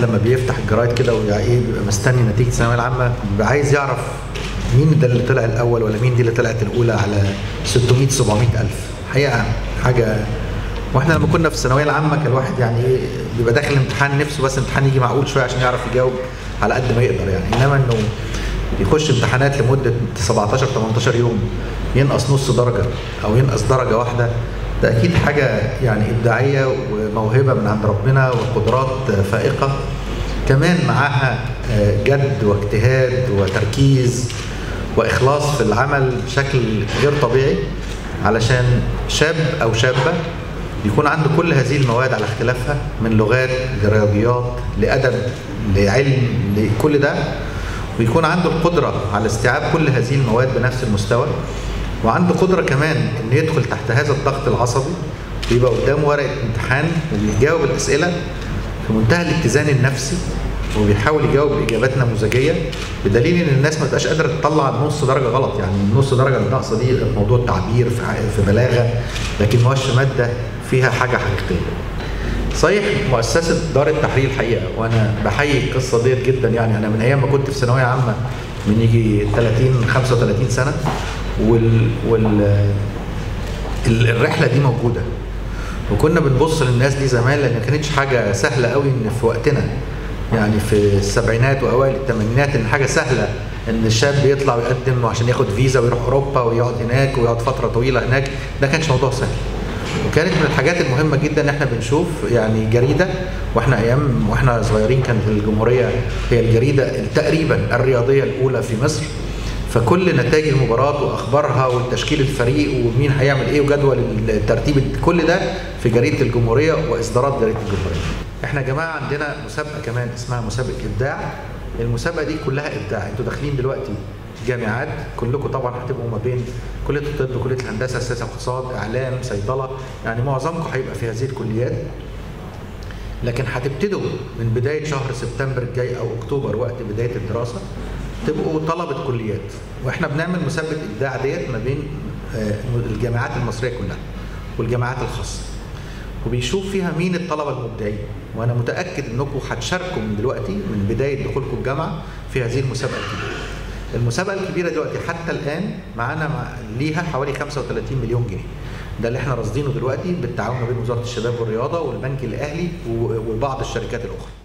لما بيفتح الجرايد كده وايه بيبقى مستني نتيجه الثانويه العامه بيبقى عايز يعرف مين ده اللي طلع الاول ولا مين دي اللي طلعت الاولى على 600 700 الف حقيقه حاجه واحنا لما كنا في الثانويه العامه كان الواحد يعني ايه بيبقى داخل الامتحان نفسه بس امتحان يجي معقول شويه عشان يعرف يجاوب على قد ما يقدر يعني انما انه يخش امتحانات لمده 17 18 يوم ينقص نص درجه او ينقص درجه واحده ده اكيد حاجه يعني ابداعيه وموهبه من عند ربنا وقدرات فائقه كمان معاها جد واجتهاد وتركيز واخلاص في العمل بشكل غير طبيعي علشان شاب او شابه يكون عنده كل هذه المواد على اختلافها من لغات لرياضيات لادب لعلم لكل ده ويكون عنده القدره على استيعاب كل هذه المواد بنفس المستوى وعنده قدره كمان انه يدخل تحت هذا الضغط العصبي ويبقى قدامه ورقه امتحان وبيجاوب الاسئله في منتهى الاتزان النفسي وبيحاول يجاوب باجابات نموذجيه بدليل ان الناس ما تبقاش قادره تطلع نص درجه غلط يعني النص درجه الناقصه دي موضوع تعبير في بلاغه لكن ما هوش ماده فيها حاجه حقيقيه. صحيح مؤسسه دار التحرير الحقيقه وانا بحيي القصه ديت جدا يعني انا من ايام ما كنت في ثانويه عامه من يجي 30 35 سنه وال, وال الرحله دي موجوده وكنا بنبص للناس دي زمان لان ما كانتش حاجه سهله قوي ان في وقتنا يعني في السبعينات واوائل الثمانينات ان حاجه سهله ان الشاب يطلع ويقدم عشان ياخد فيزا ويروح اوروبا ويقعد هناك ويقعد فتره طويله هناك ده كانش موضوع سهل وكانت من الحاجات المهمه جدا ان احنا بنشوف يعني جريده واحنا ايام واحنا صغيرين كانت الجمهوريه هي الجريده تقريبا الرياضيه الاولى في مصر فكل نتائج المباراه واخبارها والتشكيل الفريق ومين هيعمل ايه وجدول الترتيب كل ده في جريده الجمهوريه واصدارات جريده الجمهوريه. احنا يا جماعه عندنا مسابقه كمان اسمها مسابقه ابداع المسابقه دي كلها ابداع انتوا داخلين دلوقتي جامعات كلكم طبعا هتبقوا ما بين كليه الطب كليه الهندسه سياسه اقتصاد اعلام صيدله يعني معظمكم هيبقى في هذه الكليات لكن هتبتدوا من بدايه شهر سبتمبر الجاي او اكتوبر وقت بدايه الدراسه تبقوا طلبه كليات واحنا بنعمل مسابقه ابداع ديت ما بين الجامعات المصريه كلها والجامعات الخاصه وبيشوف فيها مين الطلبه المبدعين وانا متاكد انكم هتشاركوا من دلوقتي من بدايه دخولكم الجامعه في هذه المسابقه الكبيره المسابقه الكبيره دلوقتي حتى الان معانا مع ليها حوالي 35 مليون جنيه ده اللي احنا راصدينه دلوقتي بالتعاون ما بين وزاره الشباب والرياضه والبنك الاهلي وبعض الشركات الاخرى